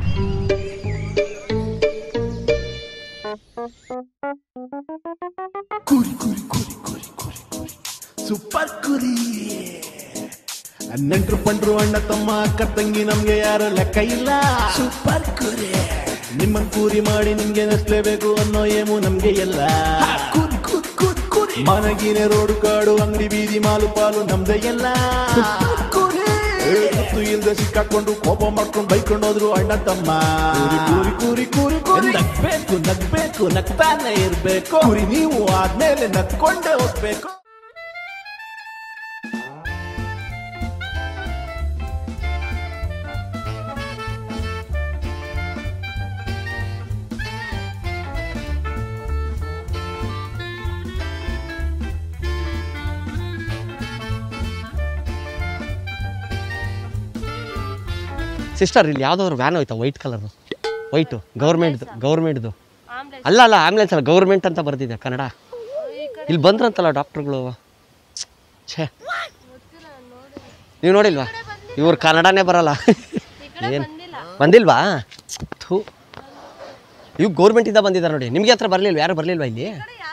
ಕುರಿ ಕುರಿ ಕುರಿ ಕುರಿ ಕುರಿ ಕುರಿ ಸೂಪರ್ ಕುರಿ ನೆಂಟ್ರು ಪಂಡ್ರು ಅಣ್ಣ ತಮ್ಮ ಅಕ್ಕ ತಂಗಿ ನಮ್ಗೆ ಯಾರು ಲೆಕ್ಕ ಇಲ್ಲ ಸೂಪರ್ ಕುರಿ ನಿಮ್ಮನ್ ಕೂರಿ ಮಾಡಿ ನಿಮ್ಗೆ ನಸ್ಲೇಬೇಕು ಅನ್ನೋ ಏಮು ನಮ್ಗೆ ಎಲ್ಲ ಕುರಿ ಕುರಿ ಕುರಿ ಕುರಿ ಮನಗಿನ ರೋಡು ಕಾಡು ಅಂಗಡಿ ಬೀದಿ ಮಾಲು ಪಾಲು ನಮ್ದೇ ಎಲ್ಲ ಮತ್ತು ಇಲ್ದೆ ಸಿಕ್ಕಾಕೊಂಡು ಕೋಪ ಮಾಡ್ಕೊಂಡು ಬೈಕೊಂಡು ಹೋದ್ರು ಅಣ್ಣ ತಮ್ಮ ಕೂರಿ ಕೂರಿ ಕೂರಿ ಕೂರಿ ಕೂರಿ ನಗ್ಬೇಕು ನಗ್ಬೇಕು ನಗ್ತಾನೆ ಇರ್ಬೇಕು ಕುರಿ ನೀವು ಆದ್ಮೇಲೆ ನಗ್ಕೊಂಡೇ ಹೋಗ್ಬೇಕು ಸಿಸ್ಟರ್ ಇಲ್ಲಿ ಯಾವುದಾದ್ರು ವ್ಯಾನ್ ಹೋಯ್ತಾ ವೈಟ್ ಕಲರ್ ವೈಟು ಗೌರ್ಮೆಂಟ್ದು ಗೌರ್ಮೆಂಟ್ದು ಅಲ್ಲ ಅಲ್ಲ ಆಂಬ್ಲೆನ್ಸ್ ಅಲ್ಲ ಗೌರ್ಮೆಂಟ್ ಅಂತ ಬರ್ತಿದೆ ಕನ್ನಡ ಇಲ್ಲಿ ಬಂದ್ರಂತಲ್ಲ ಡಾಕ್ಟ್ರುಗಳು ಛೇ ನೀವು ನೋಡಿಲ್ವಾ ಇವ್ರು ಕನ್ನಡನೇ ಬರಲ್ಲ ಏನು ಬಂದಿಲ್ವಾ ಥೂ ಇವು ಗೌರ್ಮೆಂಟಿಂದ ಬಂದಿದ್ದಾರೆ ನೋಡಿ ನಿಮಗೆ ಹತ್ರ ಬರಲಿಲ್ವ ಯಾರು ಬರಲಿಲ್ವಾ ಇಲ್ಲಿ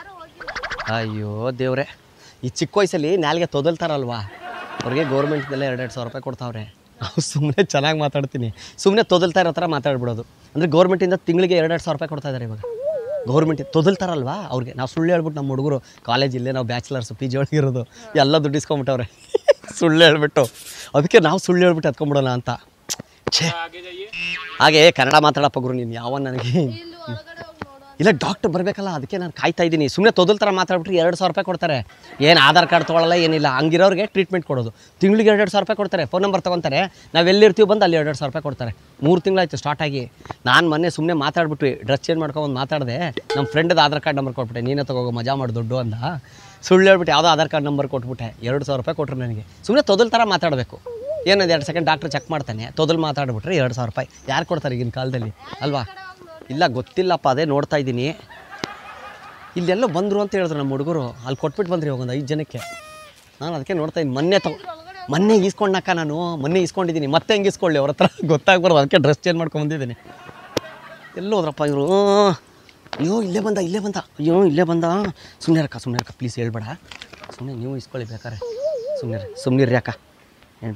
ಅಯ್ಯೋ ದೇವ್ರೆ ಈ ಚಿಕ್ಕ ವಯಸ್ಸಲ್ಲಿ ನಾಲ್ಗೆ ತೊದಲ್ತಾರಲ್ವಾ ಅವ್ರಿಗೆ ಗೌರ್ಮೆಂಟ್ದೆಲ್ಲ ಎರಡೆರಡು ಸಾವಿರ ರೂಪಾಯಿ ಕೊಡ್ತಾವ್ರೆ ನಾವು ಸುಮ್ಮನೆ ಚೆನ್ನಾಗಿ ಮಾತಾಡ್ತೀನಿ ಸುಮ್ಮನೆ ತೊದಲ್ತಾ ಇರೋ ಥರ ಮಾತಾಡ್ಬಿಡೋದು ಅಂದರೆ ಗೌರ್ಮೆಂಟಿಂದ ತಿಂಗಳಿಗೆ ಎರಡೆರಡು ಸಾವಿರ ರೂಪಾಯಿ ಕೊಡ್ತಾ ಇದ್ದಾರೆ ಇವಾಗ ಗೌರ್ಮೆಂಟ್ ತೊದಲ್ತಾರಲ್ವಾ ಅವ್ರಿಗೆ ನಾವು ಸುಳ್ಳು ಹೇಳ್ಬಿಟ್ಟು ನಮ್ಮ ಹುಡುಗರು ಕಾಲೇಜ್ ಇಲ್ಲೇ ನಾವು ಬ್ಯಾಚುಲರ್ಸ್ ಪಿ ಜಿ ಒಳಗಿರೋದು ಎಲ್ಲ ದುಡ್ಡು ಇಸ್ಕೊಂಬಿಟ್ಟವ್ರೆ ಸುಳ್ಳು ಹೇಳ್ಬಿಟ್ಟು ಅದಕ್ಕೆ ನಾವು ಸುಳ್ಳು ಹೇಳ್ಬಿಟ್ಟು ಎತ್ಕೊಂಬಿಡೋಣ ಅಂತ ಛೇ ಹಾಗೆ ಕನ್ನಡ ಮಾತಾಡಪ್ಪ ಗುರು ನೀನು ಯಾವ ನನಗೆ ಇಲ್ಲ ಡಾಕ್ಟರ್ ಬರಬೇಕಲ್ಲ ಅದಕ್ಕೆ ನಾನು ಕಾಯ್ತಾ ಇದ್ದೀನಿ ಸುಮ್ಮನೆ ತೊದಲ್ ಥರ ಮಾತಾಡ್ಬಿಟ್ರೆ ಎರಡು ಸಾವಿರ ರೂಪಾಯಿ ಕೊಡ್ತಾರೆ ಏನು ಆಧಾರ್ ಕಾರ್ಡ್ ತೊಗೊಳಲ್ಲ ಏನಿಲ್ಲ ಹಂಗಿರೋರಿಗೆ ಟ್ರೀಟ್ಮೆಂಟ್ ಕೊಡೋದು ತಿಂಗಳಿಗೆ ಎರಡು ಸಾವಿರ ರೂಪಾಯಿ ಕೊಡ್ತಾರೆ ಫೋನ್ ನಂಬರ್ ತೊಗೊತಾರೆ ನಾವು ಎಲ್ಲಿರ್ತೀವಿ ಬಂದು ಅಲ್ಲಿ ಎರಡು ಸಾವಿರ ರೂಪಾಯಿ ಕೊಡ್ತಾರೆ ಮೂರು ತಿಂಗಳಾಯ್ತು ಸ್ಟಾರ್ಟ್ ಆಗಿ ನಾನು ಮೊನ್ನೆ ಸುಮ್ಮನೆ ಮಾತಾಡ್ಬಿಟ್ವಿ ಡ್ರೆಸ್ ಚೇಂಜ್ ಮಾಡ್ಕೊಂಡು ಮಾತಾಡಿದೆ ನಮ್ಮ ಫ್ರೆಂಡ್ದು ಆಧಾರ್ ಕಾರ್ಡ್ ನಂಬರ್ ಕೊಟ್ಬಿಟ್ಟೆ ನೀನೇ ತಗೋ ಮಜಾ ಮಾಡಿ ದುಡ್ಡು ಅಂದ ಸುಳ್ಳು ಹೇಳ್ಬಿಟ್ಟು ಯಾವುದೋ ಆಧಾರ್ ಕಾರ್ಡ್ ನಂಬರ್ ಕೊಟ್ಬಿಟ್ಟೆ ಎರಡು ಸಾವಿರ ರೂಪಾಯಿ ಕೊಟ್ಟರು ನನಗೆ ಸುಮ್ಮನೆ ತೊದಲ್ ಥರ ಮಾತಾಡಬೇಕು ಏನದು ಎರಡು ಸೆಕೆಂಡ್ ಡಾಕ್ಟ್ರ್ ಚೆಕ್ ಮಾಡ್ತಾನೆ ತೊದಲ್ ಮಾತಾಡ್ಬಿಟ್ರೆ ಎರಡು ಸಾವಿರ ರೂಪಾಯಿ ಯಾರು ಕೊಡ್ತಾರೆ ಈಗಿನ ಕಾಲದಲ್ಲಿ ಅಲ್ವಾ ಇಲ್ಲ ಗೊತ್ತಿಲ್ಲಪ್ಪ ಅದೇ ನೋಡ್ತಾ ಇದ್ದೀನಿ ಇಲ್ಲೆಲ್ಲೋ ಬಂದರು ಅಂತ ಹೇಳಿದ್ರು ನಮ್ಮ ಹುಡುಗರು ಅಲ್ಲಿ ಕೊಟ್ಬಿಟ್ಟು ಬಂದ್ರಿ ಒಂದು ಐದು ಜನಕ್ಕೆ ನಾನು ಅದಕ್ಕೆ ನೋಡ್ತಾ ಇದ್ದೀನಿ ಮೊನ್ನೆ ತಗೊ ಮೊನ್ನೆ ಈಸ್ಕೊಂಡಕ್ಕ ನಾನು ಮೊನ್ನೆ ಈಸ್ಕೊಂಡಿದ್ದೀನಿ ಮತ್ತೆ ಹೆಂಗೆ ಈಸ್ಕೊಳ್ಳಿ ಅವ್ರ ಹತ್ರ ಗೊತ್ತಾಗ್ಬಾರ್ದು ಅದಕ್ಕೆ ಡ್ರೆಸ್ ಚೇಂಜ್ ಮಾಡ್ಕೊಂಡು ಬಂದಿದ್ದೀನಿ ಎಲ್ಲೋ ಹೋದ್ರಪ್ಪ ಇವರು ಅಯ್ಯೋ ಇಲ್ಲೇ ಬಂದ ಇಲ್ಲೇ ಬಂದ ಅಯ್ಯೋ ಇಲ್ಲೇ ಬಂದ ಸುಮ್ಮನೆ ಅಕ್ಕ ಸುಮ್ಮನೆ ಅಕ್ಕ ಪ್ಲೀಸ್ ಹೇಳ್ಬೇಡ ಸುಮ್ಮನೆ ನೀವು ಇಸ್ಕೊಳ್ಳಿ ಬೇಕಾರೆ ಸುಮ್ಮನೆ ಸುಮ್ಮನಿರ್ರಿ ಅಕ್ಕ ಏನು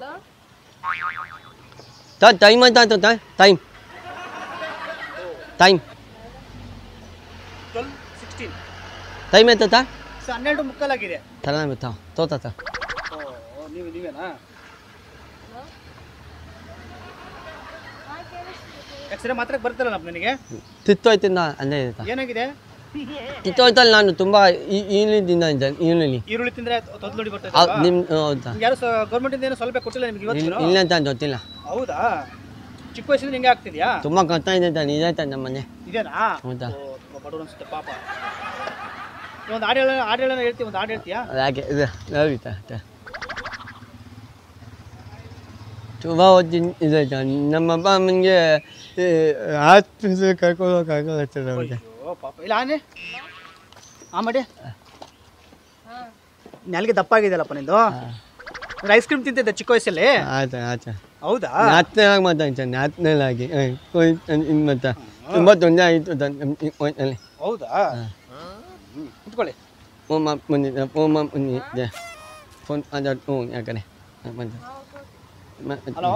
ಟೈಮ್ ಆಯ್ತು ಟೈಮ್ ಟೈಮ್ ಟೈಮ್ ಆಯ್ತಾ ಹನ್ನೆರಡು ಮುಕ್ಕಾಲಾಗಿದೆ ತಲೆ ಬಿತ್ತ ತೋತಾತ ನೀವು ನೀವೇನಾ ಎಕ್ಸ್ರೇ ಮಾತ್ರ ಬರ್ತಾರಲ್ಲ ನನಗೆ ತಿತ್ತೋಯ್ತಿಂದ ಅಲ್ಲೇ ಇತ್ತ ಏನಾಗಿದೆ ತಿತ್ತೋಯ್ತಲ್ಲ ನಾನು ತುಂಬ ಈಲಿಂದ ಇದ್ದೆ ಈರುಳ್ಳಿ ಈರುಳ್ಳಿ ತಿಂದ್ರೆ ತೊದ್ಲು ನೋಡಿ ಬರ್ತದೆ ನಿಮ್ಮ ಹೌದಾ ನಿಮ್ಗೆ ಯಾರು ಗೌರ್ಮೆಂಟ್ ಇಂದ ಏನೋ ಸೌಲಭ್ಯ ಕೊಟ್ಟಿಲ್ಲ ನಿಮ್ಗೆ ಇವತ್ತು ಇಲ್ಲ ಇಲ್ಲ ಅಂತ ಗೊತ್ತಿಲ್ಲ ಹೌದಾ ಚಿಕ್ಕ ವಯಸ್ಸಿಂದ ಹಿಂಗೆ ಆಗ್ತಿದ್ಯಾ ತುಂಬ ಕಷ್ಟ ಇದೆ ಅಂತ ನಿಜ ಆಯ್ತಾ ನಮ್ಮ ಮನೆ ಇದೇನಾ ಹೌದಾ ಓ, ತುಂಬ ಬಡವ್ರು ಅನ್ಸುತ್ತೆ ಪಾಪ ಒಂದು ಹಾಡು ಹೇಳ ಹಾಡು ಹೇಳೋಣ ಹೇಳ್ತೀವಿ ಒಂದು ಹಾಡು ಹೇಳ್ತೀಯಾ ಅದು ಯಾಕೆ ಇದು ಯಾವಿತ ತುಂಬ ಹೊತ್ತಿನ ಇದಾಯ್ತಾ ನಮ್ಮ ಅಪ್ಪ ಅಮ್ಮನಿಗೆ ಆಸ್ಪತ್ರೆ ಕರ್ಕೊಂಡು ಹೋಗಕ್ಕಾಗತ್ತೆ ಅವ್ರಿಗೆ ಅಯ್ಯೋ ಪಾಪ ಇಲ್ಲ ಆನೆ ಆ ಮಾಡಿ ನಾಲ್ಗೆ ದಪ್ಪ ಆಗಿದೆಯಲ್ಲಪ್ಪ ನಿಂದು ಐಸ್ ಕ್ರೀಮ್ ತಿಂತಿದ್ದೆ ಚಿಕ್ಕ ವಯಸ್ಸಲ್ಲಿ ಆಯ್ತಾ ಆಯ್ತಾ ಹೌದಾ ನಾಲ್ಕನೇಲಾಗಿ ಮಾತಾಡ್ತಾನೆ ನಾಲ್ಕನೇಲಾಗಿ ಇನ್ನು ಮತ್ತೆ ತುಂಬ ತೊಂದರೆ ಆಯಿತು ಅಲ್ಲಿ ಹೌದಾ ಹ್ಮ್, ಕುತ್ಕೊಳ್ಳಿ ಓಮ ಬಂದಿದ್ದೆ ಓಮ ಬಂದಿದ್ದೆ ಫೋನ್ ಅದು ಹ್ಞೂ ಯಾಕಡೆ ಬಂದ ಹಲೋ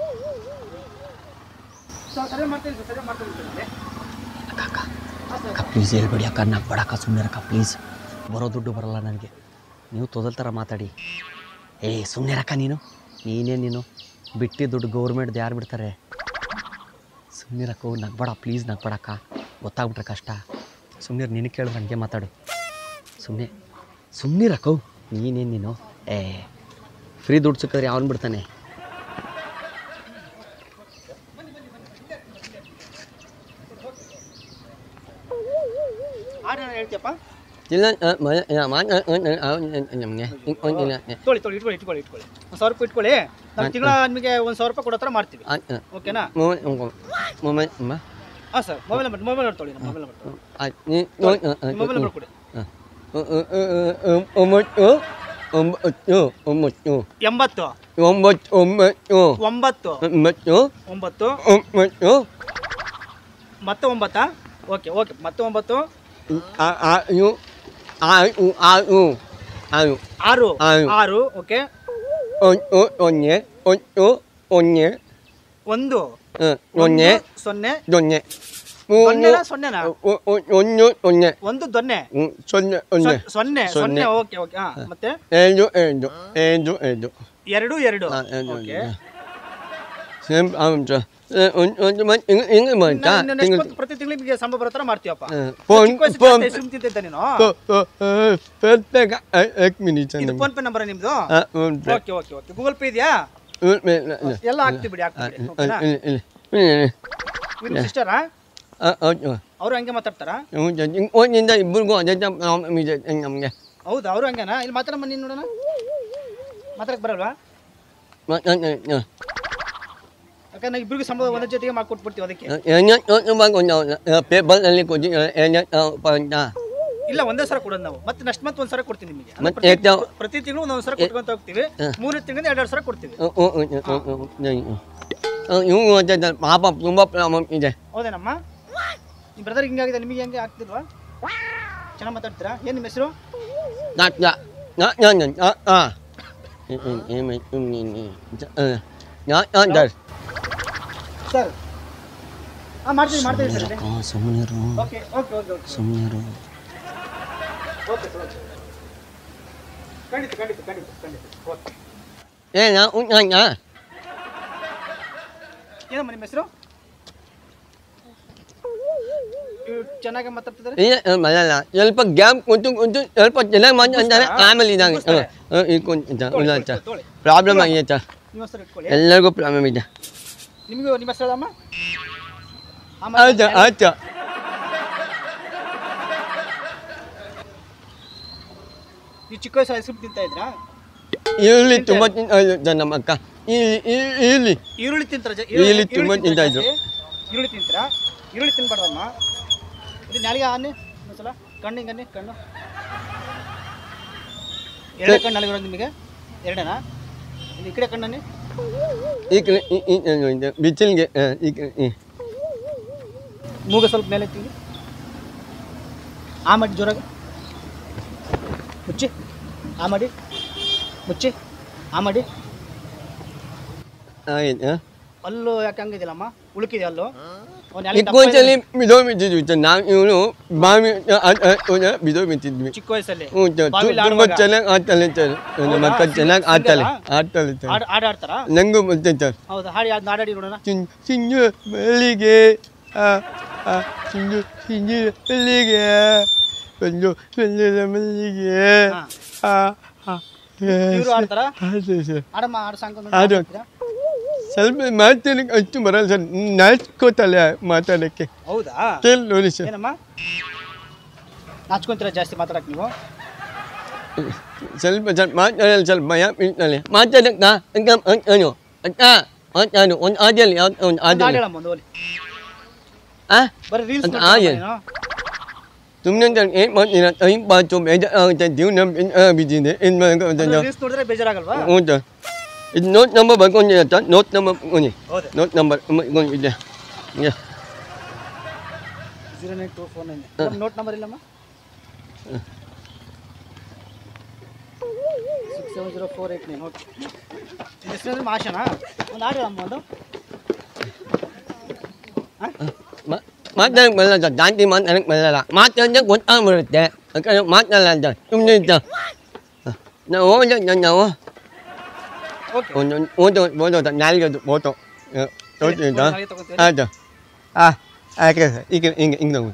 ಸರಿ ಮಾಡ್ತೀನಿ ಸರ್, ಸರಿ ಮಾಡ್ತೀನಿ ಸರ್. ಅಕ್ಕ ಪ್ಲೀಸ್ ಹೇಳ್ಬೇಡಿ ಅಕ್ಕ ನಾ ಬಡಕ್ಕ ಸುಮ್ಮನೆ ಅಕ್ಕ ಪ್ಲೀಸ್ ಬರೋ ದುಡ್ಡು ಬರಲ್ಲ ನನಗೆ ನೀವು ತೊದಲ್ ಥರ ಮಾತಾಡಿ ಏ ಸುಮ್ಮನೆ ಅಕ್ಕ ನೀನು ನೀನೇ ನೀನು ಬಿಟ್ಟು ದುಡ್ಡು ಗೌರ್ಮೆಂಟ್ದು ಯಾರು ಬಿಡ್ತಾರೆ ಸುಮ್ಮನೆ ರಕ್ಕ ನಗ್ಬೇಡ ಪ್ಲೀಸ್ ನಗ್ಬೇಡಕ್ಕ ಗೊತ್ತಾಗ್ಬಿಟ್ರೆ ಕಷ್ಟ ಸುಮ್ಮನೆ ನಿನಗೆ ಕೇಳಿದ್ರೆ ಹಂಗೆ ಮಾತಾಡು ಸುಮ್ಮನೆ ಸುಮ್ಮನೆ ರಕ್ಕೋ ನೀನೇನು ನೀನು ಏ ಫ್ರೀ ದುಡ್ಡು ಸಿಕ್ಕಿದ್ರೆ ಯಾವನು ಬಿಡ್ತಾನೆ ಹಾಡು ಏನಾದ್ರು ಹೇಳ್ತೀಯಪ್ಪ ಇಲ್ಲ ನಮಗೆ ತೊಳಿ ತೊಳಿ ಇಟ್ಕೊಳ್ಳಿ ಇಟ್ಕೊಳ್ಳಿ ಇಟ್ಕೊಳ್ಳಿ ಒಂದು ಸಾವಿರ ರೂಪಾಯಿ ಇಟ್ಕೊಳ್ಳಿ ನಾವು ತಿಂಗಳ ನಿಮಗೆ ಒಂದು ಸಾವಿರ ರೂಪಾಯಿ ಕೊಡೋ ಥರ ಮಾಡ್ತೀವಿ ಓಕೆನಾ ಮೊಮೆಂಟ್ ಅಮ್ಮ ಹಾಂ sir mobile number mobile number ತೊಳಿ ಮೊಬೈಲ್ ನಂಬರ್ ಮೊಬೈಲ್ ನಂಬರ್ ಕೊಡಿ ಒಂಬತ್ತು ಒಂಬತ್ತು ಎಂಬತ್ತು ಒಂಬತ್ತು ಒಂಬತ್ತು ಒಂಬತ್ತು ಒಂಬತ್ತು ಒಂಬತ್ತು ಒಂಬತ್ತು ಮತ್ತೆ ಒಂಬತ್ತಾ ಓಕೆ ಓಕೆ ಮತ್ತೆ ಒಂಬತ್ತು ಆ- ಆರು ಆರು ಆರು ಆರು ಆರು ಆರು. ಆರು ಓಕೆ ಒಂದು ಒಂದೇ ಒಂದು ಒಂದೇ ಒಂದು ಒಂದೇ ಒಂದು, ಸೊನ್ನೆ ಸೊನ್ನೆ ಸೊನ್ನೆನಾ ಸೊನ್ನೆನಾ ಒಂದು ಸೊನ್ನೆ ಒಂದು ದೊನ್ನೆ ಹ್ಮ್, ಸೊನ್ನೆ ಸೊನ್ನೆ ಸೊನ್- ಸೊನ್ನೆ ಸೊನ್ನೆ. ಸೊನ್ನೆ ಓಕೆ ಓಕೆ ಹಾ ಮತ್ತೆ ಎರಡು ಎರಡು ಎರಡು ಎರಡು ಎರಡು ಎರಡು ಆ, ಎರಡು ಓಕೆ ಎರಡು ಸೇಮ್ ಆಮ್ಸ ಒಂದು ಒಂದು ಮತ್ತೆ ಹಿಂಗೆ ಹಿಂಗೆ ಮಾಡ್ತಾ ನಾನು next month ಪ್ರತಿ ತಿಂಗಳು ನಿಮಗೆ ಸಂಬಳ ಬರೋ ಥರ ಮಾಡ್ತೀವಪ್ಪ ಫೋನ್ ಚಿಕ್ಕ ವಯಸ್ಸು ಫೋನ್ ಜಾಸ್ತಿ ಸುಮ್ನೆ ತಿಂತಿದ್ದೆ ನೀನು perfect एक मिनिट ಇದು ಫೋನ್ ಪೇ ನಂಬರ್ ನಿಮ್ದು हां PhonePe okay okay okay Google Pay ಇದೆಯಾ ಇಲ್ಲ ಎಲ್ಲ ಹಾಕ್ತೀವಿ ಬಿಡಿ ಹಾಕ್ತೀವಿ ಓಕೆನಾ ಇಲ್ಲ ನಿಮ್ಮ ಸಿಸ್ಟರಾ ಹೌದು ಅವರು ಹಂಗೆ ಮಾತಾಡ್ತಾರಾ ಒಂದಿಂದ ಇಬ್ಬರಿಗೂ ಅದೇ ನಮಗೆ ಹೌದಾ ಅವರು ಹಂಗೇನಾ ಇಲ್ಲಿ ಮಾತಾಡಮ್ಮ ನೀನು ನೋಡೋಣ ಮಾತಾಡಕ್ ಬರಲ್ವಾ ಯಾಕಂದ್ರೆ ಇಬ್ಬರಿಗೂ ಸಂಬಳ ಒಂದೇ ಜೊತೆಗೆ ಮಾಡ್ಕೊಟ್ಬಿಡ್ತೀವಿ ಅದಕ್ಕೆ ಪೇಪರ್ನಲ್ಲಿ ಕೊಟ್ಟು ಪಂಚ ಇಲ್ಲ ಒಂದೇ ಸಲ ಕೊಡೋದು ನಾವು ಮತ್ತೆ ನೆಕ್ಸ್ಟ್ ಮಂತ್ ಒಂದ್ ಸಲ ಕೊಡ್ತೀವಿ ನಿಮಗೆ ಅಂದ್ರೆ ಮತ್ತೆ ಪ್ರತಿ- ಎಷ್ಟು? ಪ್ರತಿ ತಿಂಗಳು ಒಂದೊಂದು ಸಲ ಕೊಟ್ಕೊಂತ ಹೋಗ್ತೀವಿ ಮೂರನೇ ತಿಂಗಳಿಂದ ಎರಡೆರಡು ಸಲ ಕೊಡ್ತೀವಿ ಇವು ಪಾಪ ತುಂಬ ಪ್ರಾಬ್ಲಮ್ ಇದೆ ಹೌದೇನಮ್ಮ ನಿಮ್ಮ ಬ್ರದರ್ ಹಿಂಗಾಗಿದೆ ನಿಮಗೆ ಹೆಂಗೆ ಆಗ್ತಿಲ್ವಾ ಚೆನ್ನಾಗಿ ಮಾತಾಡ್ತೀರಾ ಏನು ನಿಮ್ಮ ಹೆಸರು ನಾಟ್ಯ ನಾಟ್ಯ ಹಾಂ ನಾಟ್ಯ ಸರ್ ಹಾಂ ಮಾಡ್ತೀವಿ ಮಾಡ್ತೀವಿ ಸರ್ ಸುಮ್ಮನೆ ಓಕೆ ಓಕೆ ಓಕೆ ಓಕೆ ಸುಮ್ಮನೆ ಓಕೆ ಸರ್ ಓಕೆ ಖಂಡಿತ ಖಂಡಿತ ಖಂಡಿತ ಖಂಡಿತ ಓಕೆ ಏನ ಉಂಟ ಏನಮ್ಮ ನಿಮ್ಮ ಹೆಸರು ಇವ್ರು ಚೆನ್ನಾಗಿ ಮಾತಾಡ್ತಿದ್ದಾರೆ ಇಲ್ಲ ಬರಲ್ಲ ಸ್ವಲ್ಪ ಗ್ಯಾಪ್ ಕೊಟ್ಟು ಕೊಟ್ಟು ಸ್ವಲ್ಪ ಚೆನ್ನಾಗಿ ಮಾಡಿ ಅಂತಾರೆ ಆಮೇಲೆ ಇದಾಗ ಇಟ್ಕೊಂಡು ಇಲ್ಲ ಸರ್ ತೋಳಿ ಪ್ರಾಬ್ಲಮ್ ಆಗಿದೆ ಸರ್ ನಿಮ್ಮ ಹೆಸರು ಇಟ್ಕೊಳ್ಳಿ ಎಲ್ಲರಿಗೂ ಪ್ರಾಬ್ಲಮ್ ಇದೆ ನಿಮಗೂ ನಿಮ್ಮ ಹೆಸರು ಅಮ್ಮ ಆಯ್ತು ಆಯ್ತು ನೀವು ಚಿಕ್ಕ ವಯಸ್ಸು ಐಸ್ ಕ್ರೀಮ್ ತಿಂತಾ ಇದ್ರಾ ಈರುಳ್ಳಿ ತುಂಬ ತಿಂತ ನಮ್ಮ ಅಕ್ಕ ಇಲ್ಲಿ ಇಲ್ಲಿ ಈರುಳ್ಳಿ ತಿಂತಾರ ಈರುಳ್ಳಿ ತುಂಬಾ ತಿಂತಾ ಇದ್ರು. ಈರುಳ್ಳಿ ತಿಂತೀರಾ ಈರುಳ್ಳಿ ತಿನ್ಬಾರ್ದಮ್ಮ ಇದು ನಾಲಿಗೆ ಅನ್ನಿ ಒಂದ್ಸಲ ಕಣ್ಣಿಗೆ ಅನ್ನಿ ಕಣ್ಣು ಎರಡೇ ಕಣ್ಣು ನಾಲಿಗೆ ಇರೋದು ನಿಮಗೆ ಎರಡೇನಾ ಇಲ್ಲಿ ಈ ಕಡೆ ಕಣ್ಣನ್ನಿ ಈ ಕಡೆ ಈ- ಈ ಕಡೆ ಬಿಸಿಲಿಗೆ ಈ ಕಡೆ ಈ. ಮೂಗ ಸ್ವಲ್ಪ ಮೇಲೆ ಎತ್ತಿ ಆ ಮಾಡಿ ಜೋರಾಗಿ ಮುಚ್ಚಿ ಆ ಮಾಡಿ ಮುಚ್ಚಿ ಆ ಮಾಡಿ ಆಯ್ತು ಅಲ್ಲು ಯಾಕೆ ಹಂಗಿದಿಲ್ಲಮ್ಮ ಉಳುಕಿದೆ ಅಲ್ಲು ಅವ್ನು ನಾಲಿಗೆ ದಪ್ಪ ಇಕ್ಕೊಂಚಲಿ ಬಿದೋ ಬಿದ್ದಿದ್ವಿ ನಾವು ಇವನು ಬಾವಿ ಬಿದೋ ಬಿದ್ದಿದ್ವಿ ಚಿಕ್ಕ ವಯಸ್ಸಲ್ಲಿ ಹ್ಞೂ ಸರ್ ಬಾವಿಲಿ ತುಂಬ ಆಡುವಾಗ? ಚೆನ್ನಾಗಿ ಆಡ್ತಾಳೆ ಸರ್ ನಮ್ಮ ಅಕ್ಕ ಚೆನ್ನಾಗಿ ಆಡ್ತಾಳೆ ಆಡ್ತಾಳೆ ಸರ್ ಹಾಡು ಹಾಡು ಆಡ್ತಾರಾ ನಂಗೂ ಬರ್ತೈತೆ ಸರ್ ಹೌದಾ ಹಾಡಿ ಯಾವ್ದು ಹಾಡಾಡಿ ನೋಡೋಣ ಸಿಂಜು ಸಿಂಜು ಮಲ್ಲಿಗೆ ಆ ಆ ಸಿಂಜು ಸಿಂಜು ಮಲ್ಲಿಗೆ ಒಂದು ಸುಂದರ ಮಲ್ಲಿಗೆ ಹಾ. ಆ ಆ ಇವರು ಆಡ್ತಾರಾ ಅದು ಸರ್ ಆಡಮ್ಮ ಹಾಡು ಸಾಂಗ್ ಹಾಡು. ಸ್ವಲ್ಪ ಮಾತಾಡಕ್ಕೆ ಅಷ್ಟು ಬರಲ್ಲ ಸರ್ ನಾಚ್ಕೋತಾಳೆ ಮಾತಾಡೋಕ್ಕೆ ಹೌದಾ ಕೇಳಿ ನೋಡಿ ಸರ್ ಏನಮ್ಮ ನಾಚ್ಕೊಂತೀರಾ ಜಾಸ್ತಿ ಮಾತಾಡಕ್ ನೀವು ಸ್ವಲ್ಪ ಸ್ವಲ್ಪ ಮಾತಾಡಲ್ಲ ಸ್ವಲ್ಪ ಭಯ ಬೀಳ್ತಾಳೆ ಮಾತಾಡಕ್ಕ ಅಕ್ಕ ಅಕ್ಕನು ಅಕ್ಕ ಮಾತಾಡು ಒಂದು ಆದಿಯಲ್ಲಿ ಯಾವ್ದು ಒಂದು ಒಂದು ಆದಿಯಲ್ಲಿ ಹಾಡು ಹೇಳಮ್ಮ ಒಂದು ಒಲಿ ಆ ಬರೀ ರೀಲ್ಸ್ ಅದು ಹಾಗೆ. ಸುಮ್ಮನೆ ಏನು ಮಾಡ್ತೀರ ಟೈಮ್ ಪಾಸು ಬೇಜಾರಾಗುತ್ತೆ ಜೀವನ ಬಿದ್ದಿದೆ ಏನು ಮಾಡೋದು ರೀಲ್ಸ್ ನೋಡಿದ್ರೆ ಬೇಜಾರಾಗಲ್ವಾ ಹೌದಾ ಇದು ನೋಟ್ ನಂಬರ್ ಬರ್ಕೊಂಡಿರ ಸರ್ ನೋಟ್ ನಂಬರ್ ಬರ್ಕೊಂಡು ಹೌದು ನೋಟ್ ನಂಬರ್ ಬರ್ಕೊಂಡಿದ್ದೆ ಇದೆ zero nine two four nine note number ಇಲ್ಲಮ್ಮ six seven zero four eight nine okay ನಿಮ್ಮ ಹೆಸರು ಅಂದ್ರೆ ಮಾಷನಾ ಒಂದು ಹಾಡು ಹೇಳಮ್ಮ ಒಂದು ಮಾತಾಡಕ್ಕೆ ಬರಲ್ಲ ಸರ್ ಜಾಸ್ತಿ ಮಾತಾಡಕ್ಕೆ ಬರಲ್ಲ ಮಾತಾಡಿದ್ರೆ ಗೊತ್ತಾಗ್ಬಿಡುತ್ತೆ ಯಾಕಂದ್ರೆ ಮಾತಾಡಲ್ಲ ಸರ್ ಸುಮ್ಮನೆ ಇದ್ದ ನಾವು ಹೋದ ನಾವು ಓಕೆ ಒಂದೊಂದು ಫೋಟೋ ಫೋಟೋ ಸರ್ ನಾಲ್ಕು ಫೋಟೋ ತೋರಿಸ್ತೀನಿ ಸರ್ ನಾಳೆ ತಗೋತೀನಿ ಆಯ್ತು ಹಾಂ ಆಯ್ತು ಸರ್ ಈಗ ಹಿಂಗೆ ಹಿಂಗೆ ತಗೋ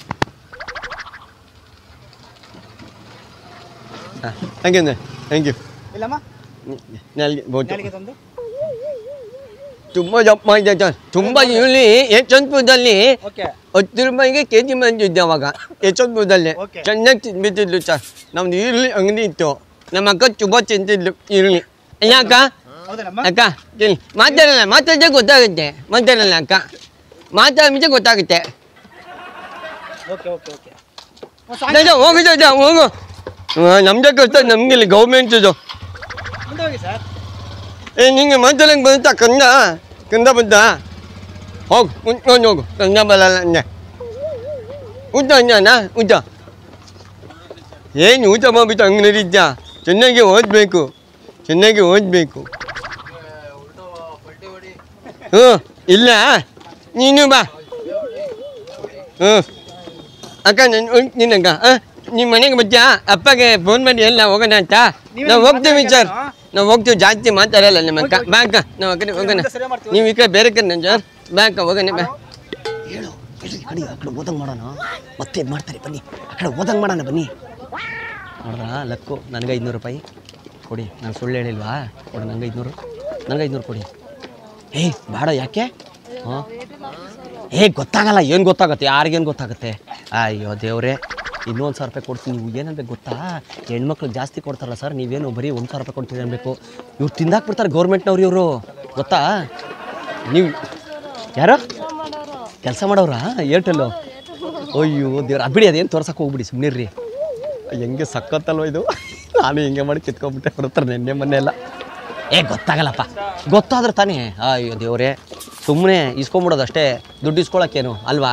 ಹಾಂ thank you sir thank you ಇಲ್ಲಮ್ಮ ನಾಲ್ಗೆ ಫೋಟೋ ನಾಲಿಗೆ ತಂದು ತುಂಬ ದಪ್ಪ ಇದೆ ಸರ್ ತುಂಬ ಈರುಳ್ಳಿ ಯಶವಂತಪುರದಲ್ಲಿ ಓಕೆ ಹತ್ತು ರೂಪಾಯಿಗೆ ಕೆ ಜಿ ಬಂದಿದ್ದೆ ಅವಾಗ ಯಶವಂತಪುರದಲ್ಲಿ Okay. ಚೆನ್ನಾಗಿ ತಿಂದ್ಬಿಟ್ಟಿದ್ಲು ಸರ್ ನಮ್ದು ಈರುಳ್ಳಿ ಅಂಗಡಿ ಇತ್ತು ನಮ್ಮ ಅಕ್ಕ ತುಂಬ ತಿಂತಿದ್ಲು ಈರುಳ್ಳಿ ಅಲ್ಲ ಅಕ್ಕ ಹೌದೇನಮ್ಮ ಅಕ್ಕ ಕೇಳಿ ಮಾತಾಡಲ್ಲ ಮಾತಾಡಿದ್ರೆ ಗೊತ್ತಾಗುತ್ತೆ ಮಾತಾಡಲ್ಲ ಅಕ್ಕ ಮಾತಾಡಿದ್ರೆ ಗೊತ್ತಾಗುತ್ತೆ ಓಕೆ ಓಕೆ ಓಕೆ ಒಂದು ಸಾಂಗ್ ದಾದಾ ಹೋಗು ದಾದಾ ಹೋಗು ನಮ್ದೇ ಕಷ್ಟ ನಮ್ಗೆ ಇಲ್ಲಿ ಗೌರ್ಮೆಂಟ್ ಇದು ಮುಂದೆ ಹೋಗಿ ಸರ್ ಏ ನಿಂಗೆ ಮಾತಾಡಂಗೆ ಬಂತಾ ಕಂದ ಕಂದ ಬಂದ ಹೋಗು ಉಂಟ್ಕೊಂಡು ಹೋಗು ಕಂದ ಬರಲ್ಲ ಅಂದೆ ಊಟ ಅಂಜಾನ ಊಟ ಏನು ಊಟ ಮಾಡ್ಬಿಟ್ಟು ಹಂಗೆ ನಡೀತ್ಯಾ ಚೆನ್ನಾಗಿ ಓದಬೇಕು ಚೆನ್ನಾಗಿ ಓದಬೇಕು ಹ್ಞೂ ಇಲ್ಲ ನೀನು ಬಾ ಹ್ಞೂ ಅಕ್ಕ ನಾನು ನಿನ್ನಕ್ಕ ನಿಮ್ಮ ಮನೆಗೆ ಬಜ್ಜಾ ಅಪ್ಪಗೆ ಫೋನ್ ಮಾಡಿ ಎಲ್ಲ ಹೋಗೋಣ ಅಂತ ನಾವು ಹೋಗ್ತೀವಿ ಸರ್ ನಾವು ಹೋಗ್ತೀವಿ ಜಾಸ್ತಿ ಮಾತಾಡಲ್ಲ ನಿಮ್ಮ ಅಕ್ಕ ಬಾ ಅಕ್ಕ ನಾವು ಆ ಕಡೆ ಹೋಗೋಣ ಸರಿ ಮಾಡ್ತೀವಿ ನೀವು ಈ ಕಡೆ ಬೇರೆ ಕಡೆ ಸರ್ ಬಾ ಅಕ್ಕ ಹೋಗೋಣ ಬಾ ಹೇಳು ಹೇಳಿ ಕಡೆ ಆ ಕಡೆ ಓದಂಗೆ ಮಾಡೋಣ ಮತ್ತೆ ಇದು ಮಾಡ್ತಾರೆ ಬನ್ನಿ ಆ ಕಡೆ ಓದಂಗೆ ಮಾಡೋಣ ಬನ್ನಿ ನೋಡ್ರಾ ಲಕ್ಕು ನನಗೆ ಐದುನೂರು ರೂಪಾಯಿ ಕೊಡಿ ನಾನು ಸುಳ್ಳು ಹೇಳಿಲ್ವಾ ಕೊಡಿ ನನಗೆ ಐದುನೂರು ನನಗೆ ಐದುನೂರು ಕೊಡಿ ಏಯ್ ಬೇಡ ಯಾಕೆ ಹಾಂ ಏ ಗೊತ್ತಾಗಲ್ಲ ಏನು ಗೊತ್ತಾಗುತ್ತೆ ಯಾರಿಗೇನು ಗೊತ್ತಾಗುತ್ತೆ ಅಯ್ಯೋ ದೇವ್ರೆ ಇನ್ನೊಂದು ಸಾವಿರ ರೂಪಾಯಿ ಕೊಡ್ತೀನಿ ನೀವು ಏನನ್ಬೇಕು ಗೊತ್ತಾ ಹೆಣ್ಮಕ್ಳಿಗೆ ಜಾಸ್ತಿ ಕೊಡ್ತಾರಲ್ಲ ಸರ್ ನೀವೇನು ಬರೀ ಒಂದು ಸಾವಿರ ರೂಪಾಯಿ ಕೊಡ್ತೀವಿ ಅನ್ಬೇಕು ಇವ್ರು ತಿಂದಾಕ್ಬಿಡ್ತಾರೆ ಗೌರ್ಮೆಂಟ್ನವ್ರು ಇವರು ಗೊತ್ತಾ ನೀವು ಯಾರು ಕೆಲಸ ಮಾಡೋರಾ ಏರ್ಟೆಲ್ಲು ಅಯ್ಯೋ ದೇವ್ರ ಬಿಡಿ ಅದೇನು ತೋರ್ಸಕ್ಕೆ ಹೋಗ್ಬಿಡಿ ಸುಮ್ಮನೆ ರೀ ಹೆಂಗೆ ಸಕ್ಕತ್ತಲ್ವ ಇದು ನಾನು ಹಿಂಗೆ ಮಾಡಿ ಕಿತ್ಕೊಂಡ್ಬಿಟ್ಟೆ ಬರ್ತಾರೆ ನಿನ್ನೆ ಮೊನ್ನೆ ಎಲ್ಲ ಏ ಗೊತ್ತಾಗಲ್ಲಪ್ಪ ಗೊತ್ತಾದ್ರೆ ತಾನೇ ಅಯ್ಯೋ ದೇವ್ರೆ ಸುಮ್ಮನೆ ಇಸ್ಕೊಂಬಿಡೋದು ಅಷ್ಟೇ ದುಡ್ಡು ಇಸ್ಕೊಳಕ್ಕೇನು ಅಲ್ವಾ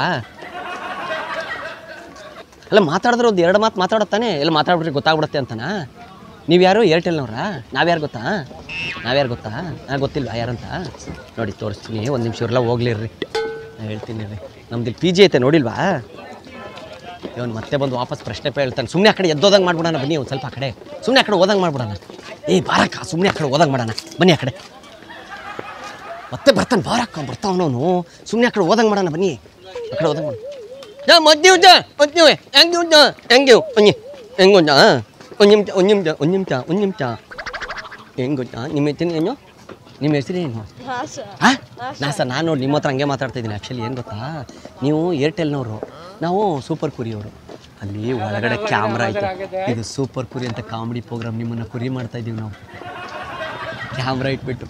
ಅಲ್ಲ ಮಾತಾಡಿದ್ರೆ ಒಂದು ಎರಡು ಮಾತು ಮಾತಾಡೋದು ತಾನೇ ಎಲ್ಲ ಮಾತಾಡ್ಬಿಟ್ರೆ ಗೊತ್ತಾಗ್ಬಿಡುತ್ತೆ ಅಂತನಾ ನೀವು ಯಾರು ಏರ್ಟೆಲ್ನವ್ರಾ ನಾವ್ಯಾರು ಗೊತ್ತಾ ನಾವ್ಯಾರು ಗೊತ್ತಾ ನನಗೆ ಗೊತ್ತಿಲ್ವಾ ಯಾರಂತ ನೋಡಿ ತೋರಿಸ್ತೀನಿ ಒಂದು ನಿಮಿಷ ಇವ್ರೆಲ್ಲ ಹೋಗ್ಲಿರ್ರಿ ನಾನು ಹೇಳ್ತೀನಿ ರೀ ನಮ್ದು ಪಿ ಜಿ ಐತೆ ನೋಡಿಲ್ವಾ ಇವನು ಮತ್ತೆ ಬಂದು ವಾಪಸ್ ಪ್ರಶ್ನೆ ಪೇ ಹೇಳ್ತಾನೆ ಸುಮ್ಮನೆ ಆ ಕಡೆ ಎದ್ದೋದಂಗೆ ಮಾಡ್ಬಿಡೋಣ ಬನ್ನಿ ಒಂದು ಸ್ವಲ್ಪ ಆ ಕಡೆ ಸುಮ್ಮನೆ ಆ ಕಡೆ ಓದಂಗೆ ಮಾಡ್ಬಿಡೋಣ ಏ ಬಾರಕ್ಕ ಸುಮ್ಮನೆ ಆ ಕಡೆ ಓದಂಗೆ ಮಾಡೋಣ ಬನ್ನಿ ಆ ಕಡೆ ಮತ್ತೆ ಬರ್ತಾನೆ ಬಾರಕ್ಕ ಬರ್ತಾವನವನು ಸುಮ್ಮನೆ ಆ ಕಡೆ ಓದಂಗೆ ಮಾಡೋಣ ಬನ್ನಿ ಆ ಕಡೆ ಓದಂಗೆ ಮಾಡೋಣ ಯಾ ಮದ್ದೆ ಉಂಟ ಮದ್ದೆ ಹೆಂಗೆ ಉಂಟ ಹೆಂಗೆ ಒಂಜಿ ಹೆಂಗೆ ಉಂಟ ಒಂದು ನಿಮಿಷ ಒಂದು ನಿಮಿಷ ಒಂದು ನಿಮಿಷ ಒಂದು ನಿಮಿಷ ಹೆಂಗೆ ಗೊತ್ತಾ ನಿಮ್ಮ ಹೆಸರು ಏನು ನಿಮ್ಮ ಹೆಸರು ಏನು ಹಾಂ ನಾ ಸರ್ ನಾನು ನೋಡಿ ನಿಮ್ಮ ಹತ್ರ ಹಂಗೆ ಮಾತಾಡ್ತಾ ಇದ್ದೀನಿ ಆ್ಯಕ್ಚುಲಿ ಏನು ಗೊತ್ತಾ ನೀವು ಏರ್ಟೆಲ್ನವರು ನಾವು ಸೂಪರ್ ಕುರಿಯವರು ಅಲ್ಲಿ ಒಳಗಡೆ ಕ್ಯಾಮ್ರಾ ಐತೆ ಇದು ಸೂಪರ್ ಕುರಿ ಅಂತ ಕಾಮಿಡಿ ಪ್ರೋಗ್ರಾಮ್ ನಿಮ್ಮನ್ನು ಕುರಿ ಮಾಡ್ತಾ ಇದ್ದೀವಿ ನಾವು ಕ್ಯಾಮ್ರಾ ಇಟ್ಬಿಟ್ಟು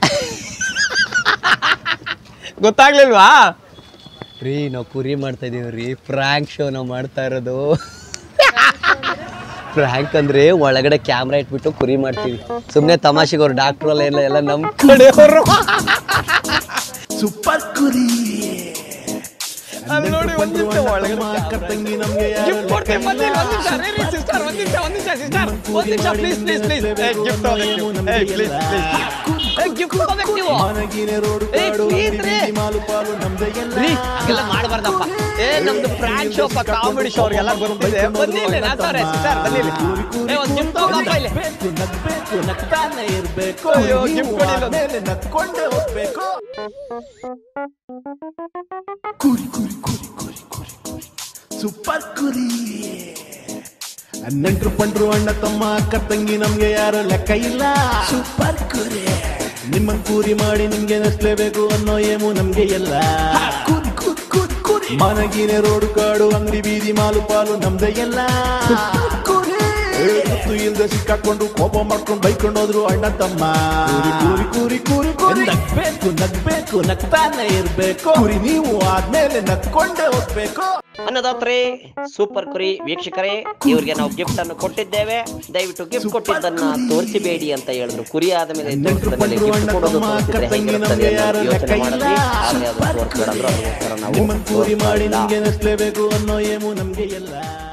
ಗೊತ್ತಾಗ್ಲಿಲ್ವಾ ರೀ ನಾವು ಕುರಿ ಮಾಡ್ತಾ ಇದೀವಿ ರೀ ಫ್ರ್ಯಾಂಕ್ ಶೋ ನಾವು ಮಾಡ್ತಾ ಇರೋದು ಫ್ರ್ಯಾಂಕ್ ಅಂದ್ರೆ ಒಳಗಡೆ ಕ್ಯಾಮ್ರಾ ಇಟ್ಬಿಟ್ಟು ಕುರಿ ಮಾಡ್ತೀವಿ ಸುಮ್ಮನೆ ತಮಾಷೆಗೆ ಅವ್ರು ಡಾಕ್ಟ್ರು ಅಲ್ಲ ಎಲ್ಲ ಎಲ್ಲ ನಮ್ಮ ಕಡೆಯವರು ಸೂಪರ್ ಕುರಿ ಅಲ್ಲಿ ನೋಡಿ, ಒಂದ್ ನಿಮಿಷ ಒಳಗಡೆ ನಮ್ಮ ಅಕ್ಕ camera ತಂಗಿ ನಮ್ಗೆ ಯಾರು ಗಿಫ್ಟ್ ಕೊಡ್ತೀನಿ ಒಂದ್ ನಿಮಿಷ ಒಂದ್ ನಿಮಿಷ ರೀ, ರೀ, sister, ಒಂದ್ ನಿಮಿಷ ಒಂದ್ ನಿಮಿಷ ಸಿಸ್ಟರ್ ಒಂದ್ ನಿಮಿಷ ಪ್ಲೀಸ್ ಪ್ಲೀಸ್ ಪ್ಲೀಸ್ ಏ ಗಿಫ್ಟ್ ಹೋಗ್ಬೇಕು ಏ ಪ್ಲೀಸ್ ಪ್ಲೀಸ್ ಏ ಗಿಫ್ಟ್ ಹೋಗ್ಬೇಕು ನೀವು ಮನಗಿನ ರೋಡು ಏ, ಕಾಡು please ಅಂಗಡಿ ರೀ. ಬೀದಿ ಮಾಲು ಪಾಲು ನಮ್ದೇ ಎಲ್ಲ ರೀ ಹಂಗೆಲ್ಲ ಮಾಡಬಾರ್ದಪ್ಪ ಏ ನಮ್ದು ಫ್ರಾಂಕ್ ಶೋ ಕಾಮಿಡಿ ಶೋ ಅವ್ರಿಗೆಲ್ಲ ಬರ್ತಿದೆ ಬನ್ನಿ ಇಲ್ಲಿ ನಾತಾರೆ ಸಿಸ್ಟರ್ ಬನ್ನಿ ಇಲ್ಲಿ ಏ ಒಂದು ಗಿಫ್ಟ್ ಹೋಗಪ್ಪ ಇಲ್ಲಿ ನಗ್ಬೇಕು ನಗ್ಬೇಕು ನಗ್ತಾನೆ ಇರ್ಬೇಕು ಅಯ್ಯೋ, ನೀವು gift ಕೊಡಿ ಇಲ್ಲೊಂದು. ಆದ್ಮೇಲೆ ನಗ್ಕೊಂಡೇ ಹೋಗ್ಬೇಕು ಕುರಿ ಕುರಿ ಕುರಿ ಕುರಿ ಕುರಿ ಕುರಿ ಸೂಪರ್ ಕುರಿ ನೆಂಟ್ರು ಪಂಡ್ರು ಅಣ್ಣ ತಮ್ಮ ಅಕ್ಕ ತಂಗಿ ನಮ್ಗೆ ಯಾರು ಲೆಕ್ಕ ಇಲ್ಲ ಸೂಪರ್ ಕುರಿ ನಿಮ್ಮನ್ ಕೂರಿ ಮಾಡಿ ನಿಮ್ಗೆ ನಸ್ಲೇಬೇಕು ಅನ್ನೋ ಏಮು ನಮ್ಗೆ ಎಲ್ಲ ಕುರಿ ಕುರಿ ಕುರಿ ಕುರಿ ಮನಗಿನ ರೋಡು ಕಾಡು ಅಂಗಡಿ ಬೀದಿ ಮಾಲು ಪಾಲು ನಮ್ದೇ ಎಲ್ಲ ಕುರಿ ಗೊತ್ತು ಇಲ್ದೆ ಸಿಕ್ಕಾಕೊಂಡು ಕೋಪ ಮಾಡ್ಕೊಂಡು ಬೈಕೊಂಡು ಹೋದ್ರು ಅಣ್ಣ ತಮ್ಮ ಕೂರಿ ಕೂರಿ ಕೂರಿ ಕೂರಿ ಕೂರಿ ನಗ್ಬೇಕು ನಗ್ಬೇಕು ನಗ್ತಾನೆ ಇರ್ಬೇಕು ಕುರಿ ನೀವು ಆದ್ಮೇಲೆ ನಗ್ಕೊಂಡೇ ಹೋಗ್ಬೇಕು ಅನ್ನದಾತ್ರೆ ಸೂಪರ್ ಕುರಿ ವೀಕ್ಷಕರೇ ಇವ್ರಿಗೆ ನಾವು ಗಿಫ್ಟ್ ಅನ್ನು ಕೊಟ್ಟಿದ್ದೇವೆ ದಯವಿಟ್ಟು ಗಿಫ್ಟ್ ಕೊಟ್ಟಿದ್ದನ್ನ ತೋರಿಸಬೇಡಿ ಅಂತ ಹೇಳಿದ್ರು ಕುರಿ ಆದ ಮೇಲೆ ತೋರಿಸಿದ ಮೇಲೆ ಗಿಫ್ಟ್ ಕೊಡೋದು ತೋರಿಸಿದ್ರೆ ಹೇಗಿರುತ್ತದೆ ಅನ್ನೋದು ಯೋಚನೆ ಮಾಡಿದ್ವಿ ಆದರೆ ಅದು ತೋರಿಸ್ಬೇಡ ಅಂದ್ರು ಅದಕ್ಕೋಸ್ಕರ ನಾವು ನಿಮ್ಮನ್ ಕೂರಿ ಮಾಡಿ ತೋರಿಸ್ತಾ ಇಲ್ಲ. ನಿಮ್ಗೆ ನಸ್ಲೇಬೇಕು ಅನ್ನೋ ಏಮು ನಮ್ಗೆ ಎಲ್ಲ